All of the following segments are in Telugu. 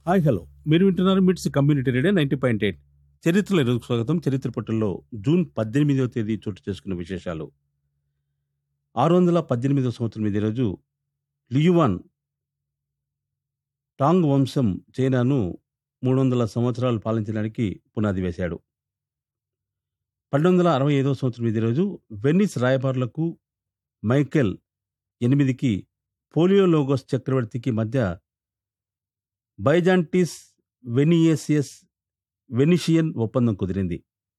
హాయ్ హలో మీరు వింటున్నారు MITS community radio ninety point eight చరిత్రలో ఈరోజు స్వాగతం చరిత్ర పట్టుల్లో జూన్ పద్దెనిమిదవ తేదీ చోటు చేసుకున్న విశేషాలు ఆరు వందల పద్దెనిమిదవ సంవత్సరం ఇదే రోజు లియువాన్ టాంగ్ వంశం చైనాను మూడు వందల సంవత్సరాలు పాలించడానికి పునాది వేశాడు పన్నెండు వందల అరవై ఐదవ సంవత్సరం ఇదే రోజు వెనిస్ రాయబారులకు మైకెల్ ఎనిమిదికి పోలియోలోగోస్ చక్రవర్తికి మధ్య బైజాంటిస్ వెనియేసియస్ వెనిషియన్ ఒప్పందం కుదిరింది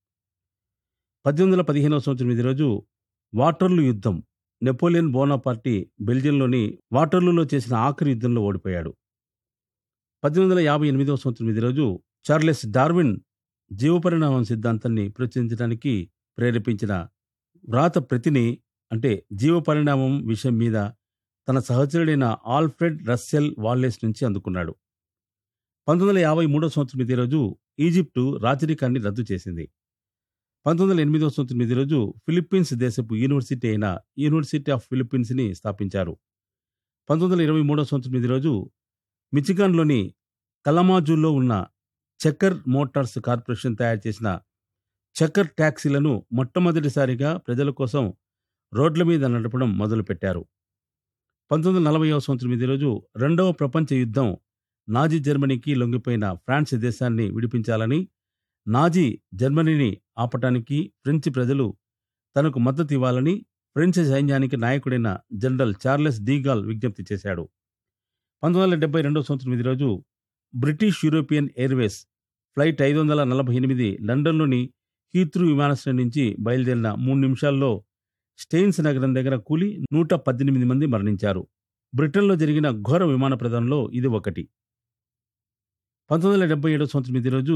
పద్దెనిమిది వందల పదిహేనవ సంవత్సరం ఇది రోజు వాటర్లు యుద్ధం నెపోలియన్ బోనాపార్టీ బెల్జియంలోని వాటర్లూలో చేసిన ఆఖరి యుద్ధంలో ఓడిపోయాడు పద్దెనిమిది వందల యాభై ఎనిమిదవ సంవత్సరం ఇది రోజు చార్లెస్ డార్విన్ జీవపరిణామం సిద్ధాంతాన్ని ప్రచురించడానికి ప్రేరేపించిన వ్రాత ప్రతిని అంటే జీవపరిణామం విషయం మీద తన సహచరుడైన ఆల్ఫ్రెడ్ రస్సెల్ వాల్లెస్ నుంచి అందుకున్నాడు పంతొమ్మిది వందల యాభై మూడో సంవత్సరం ఇదే రోజు ఈజిప్టు రాచరికాన్ని రద్దు చేసింది పంతొమ్మిది వందల ఎనిమిదవ సంవత్సరం ఇదే రోజు ఫిలిప్పీన్స్ దేశపు యూనివర్సిటీ అయిన యూనివర్సిటీ ఆఫ్ ఫిలిప్పీన్స్ని స్థాపించారు పంతొమ్మిది వందల ఇరవై మూడో సంవత్సరం ఇదే రోజు మిచిగాన్లోని కలమాజులో ఉన్న చక్కర్ మోటార్స్ కార్పొరేషన్ తయారు చేసిన చక్కర్ ట్యాక్సీలను మొట్టమొదటిసారిగా ప్రజల కోసం రోడ్ల మీద నడపడం మొదలుపెట్టారు పంతొమ్మిది వందల నలభైవ సంవత్సరం ఇదే రోజు రెండవ ప్రపంచ యుద్ధం నాజీ జర్మనీకి లొంగిపోయిన ఫ్రాన్స్ దేశాన్ని విడిపించాలని నాజీ జర్మనీని ఆపటానికి ఫ్రెంచ్ ప్రజలు తనకు మద్దతు ఇవ్వాలని ఫ్రెంచ్ సైన్యానికి నాయకుడైన జనరల్ చార్లెస్ డీగాల్ విజ్ఞప్తి చేశాడు పంతొమ్మిది వందల డెబ్బై రెండవ సంవత్సరం ఇది రోజు బ్రిటిష్ యూరోపియన్ ఎయిర్వేస్ ఫ్లైట్ ఐదు వందల నలభై ఎనిమిది లండన్లోని హీత్రూ విమానాశ్రయం నుంచి బయలుదేరిన మూడు నిమిషాల్లో స్టెయిన్స్ నగరం దగ్గర కూలి నూట పద్దెనిమిది మంది మరణించారు బ్రిటన్లో జరిగిన ఘోర విమాన ప్రదానంలో ఇది ఒకటి పంతొమ్మిది వందల డెబ్బై ఏడవ సంవత్సరం ఇది రోజు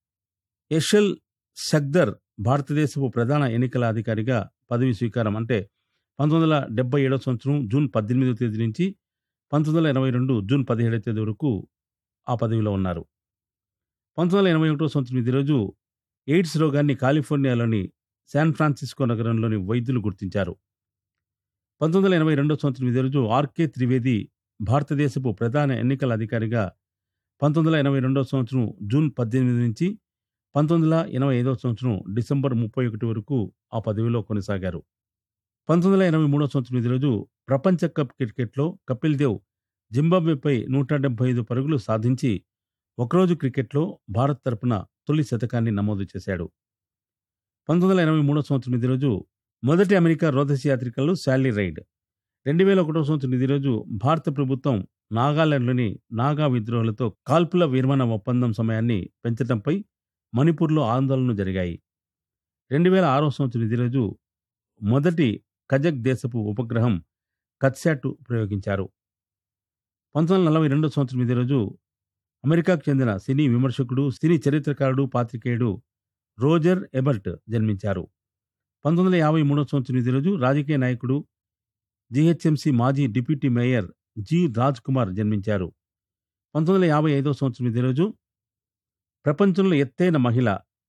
యషల్ సగ్దర్ భారతదేశపు ప్రధాన ఎన్నికల అధికారిగా పదవి స్వీకారం అంటే పంతొమ్మిది వందల డెబ్బై ఏడవ సంవత్సరం జూన్ పద్దెనిమిదవ తేదీ నుంచి పంతొమ్మిది వందల ఎనభై రెండు జూన్ పదిహేడవ తేదీ వరకు ఆ పదవిలో ఉన్నారు పంతొమ్మిది వందల ఎనభై ఒకటో సంవత్సరం ఇది రోజు ఎయిడ్స్ రోగాన్ని కాలిఫోర్నియాలోని శాన్ ఫ్రాన్సిస్కో నగరంలోని వైద్యులు గుర్తించారు పంతొమ్మిది వందల ఎనభై రెండో సంవత్సరం ఇదే రోజు ఆర్కే త్రివేది భారతదేశపు ప్రధాన ఎన్నికల అధికారిగా పంతొమ్మిది వందల ఎనభై రెండో సంవత్సరం జూన్ పద్దెనిమిది నుంచి పంతొమ్మిది వందల ఎనభై ఐదవ సంవత్సరం డిసెంబర్ ముప్పై ఒకటి వరకు ఆ పదవిలో కొనసాగారు పంతొమ్మిది వందల ఎనభై మూడో సంవత్సరం ఇదే రోజు ప్రపంచ కప్ క్రికెట్లో కపిల్ దేవ్ జింబాబ్వేపై నూట డెబ్బై ఐదు పరుగులు సాధించి ఒకరోజు క్రికెట్లో భారత్ తరపున తొలి శతకాన్ని నమోదు చేశాడు పంతొమ్మిది వందల ఎనభై మూడో సంవత్సరం ఇదే రోజు మొదటి అమెరికా రోదసి యాత్రికలు శాలీ రైడ్ రెండు వేల ఒకటో సంవత్సరం ఇదే రోజు భారత ప్రభుత్వం నాగాలాండ్లోని నాగా విద్రోహులతో కాల్పుల విరమణ ఒప్పందం సమయాన్ని పెంచడంపై మణిపూర్లో ఆందోళనలు జరిగాయి రెండు వేల ఆరో సంవత్సరం ఇదే రోజు మొదటి కజక్ దేశపు ఉపగ్రహం కత్శాట్ ప్రయోగించారు పంతొమ్మిది వందల నలభై రెండో సంవత్సరం ఇదే రోజు అమెరికాకు చెందిన సినీ విమర్శకుడు సినీ చరిత్రకారుడు పాత్రికేయుడు రోజర్ ఎబర్ట్ జన్మించారు పంతొమ్మిది వందల యాభై మూడో సంవత్సరం ఇదే రోజు రాజకీయ నాయకుడు జిహెచ్ఎంసి మాజీ deputy mayor G Raj Kumar జన్మించారు పంతొమ్మిది వందల యాభై ఐదో సంవత్సరం ఇదే రోజు ప్రపంచంలో ఎత్తైన మహిళ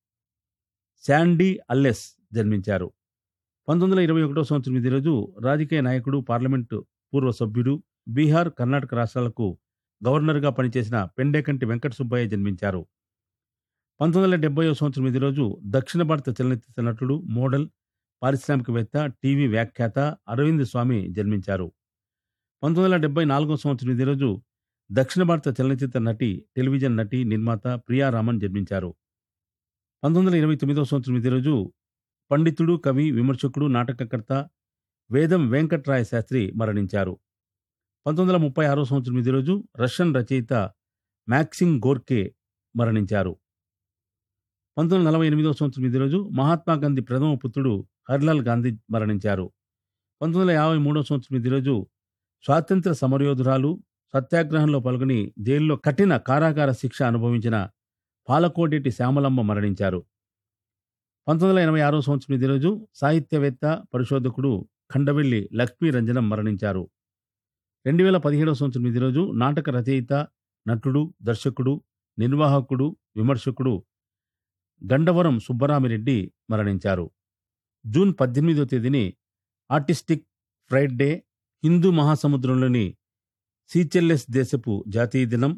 శాండీ అల్లెస్ జన్మించారు పంతొమ్మిది వందల ఇరవై ఒకటో సంవత్సరం ఇదే రోజు రాజకీయ నాయకుడు పార్లమెంటు పూర్వ సభ్యుడు బీహార్ కర్ణాటక రాష్ట్రాలకు గవర్నర్గా పనిచేసిన పెండేకంటి వెంకట సుబ్బయ్య జన్మించారు పంతొమ్మిది వందల డెబ్బై సంవత్సరం ఇదే రోజు దక్షిణ భారత చలనచిత్ర నటుడు మోడల్ పారిశ్రామికవేత్త టీవీ వ్యాఖ్యాత అరవింద్ స్వామి జన్మించారు పంతొమ్మిది వందల డెబ్బై నాలుగో సంవత్సరం ఇదే రోజు దక్షిణ భారత చలనచిత్ర నటి టెలివిజన్ నటి నిర్మాత ప్రియారామన్ జన్మించారు పంతొమ్మిది వందల ఇరవై తొమ్మిదో సంవత్సరం ఇదే రోజు పండితుడు కవి విమర్శకుడు నాటకకర్త వేదం వెంకట్రాయ శాస్త్రి మరణించారు పంతొమ్మిది వందల ముప్పై ఆరో సంవత్సరం ఇదే రోజు రష్యన్ రచయిత మ్యాక్సిమ్ గోర్కే మరణించారు పంతొమ్మిది వందల నలభై ఎనిమిదో సంవత్సరం ఇదే రోజు మహాత్మా గాంధీ ప్రథమ పుత్రుడు హరిలాల్ గాంధీ మరణించారు పంతొమ్మిది వందల యాభై మూడో సంవత్సరం ఇదే రోజు స్వాతంత్ర సమరయోధురాలు సత్యాగ్రహంలో పాల్గొని జైల్లో కఠిన కారాగార శిక్ష అనుభవించిన పాలకోటేటి శ్యామలమ్మ మరణించారు పంతొమ్మిది వందల ఎనభై ఆరో సంవత్సరం ఇదే రోజు సాహిత్యవేత్త పరిశోధకుడు ఖండవెల్లి లక్ష్మీ రంజనం మరణించారు రెండు వేల పదిహేడవ సంవత్సరం ఇదే రోజు నాటక రచయిత నటుడు దర్శకుడు నిర్వాహకుడు విమర్శకుడు గండవరం సుబ్బరామిరెడ్డి మరణించారు జూన్ పద్దెనిమిదో తేదీని ఆర్టిస్టిక్ ఫ్రైడే హిందూ మహాసముద్రంలోని సీచెల్లెస్ దేశపు జాతీయ దినం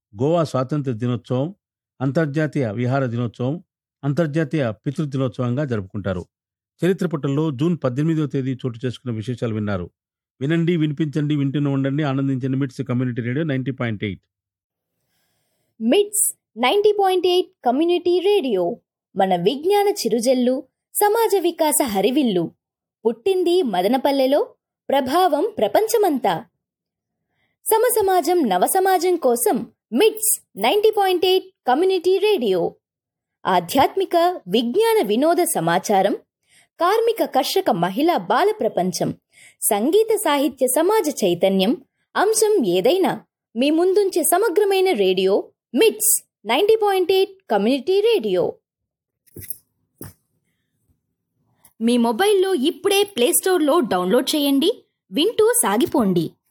గోవా స్వాతంత్ర దినోత్సవం అంతర్జాతీయ విహార దినోత్సవం అంతర్జాతీయ పితృ దినోత్సవంగా జరుపుకుంటారు చరిత్ర పుటల్లో జూన్ పద్దెనిమిదవ తేదీ చోటు చేసుకున్న విశేషాలు విన్నారు వినండి వినిపించండి వింటూనే ఉండండి ఆనందించండి MITS community radio ninety point eight MITS ninety point eight community radio మన విజ్ఞాన చిరుజల్లు సమాజ వికాస హరివిల్లు పుట్టింది మదనపల్లెలో ప్రభావం ప్రపంచమంతా సమసమాజం నవసమాజం కోసం MITS ninety point eight community radio ఆధ్యాత్మిక విజ్ఞాన వినోద సమాచారం కార్మిక కర్షక మహిళా బాల ప్రపంచం సంగీత సాహిత్య సమాజ చైతన్యం అంశం ఏదైనా మీ ముందుంచే సమగ్రమైన radio MITS ninety point eight community radio మీ మొబైల్లో ఇప్పుడే ప్లేస్టోర్లో డౌన్లోడ్ చేయండి వింటూ సాగిపోండి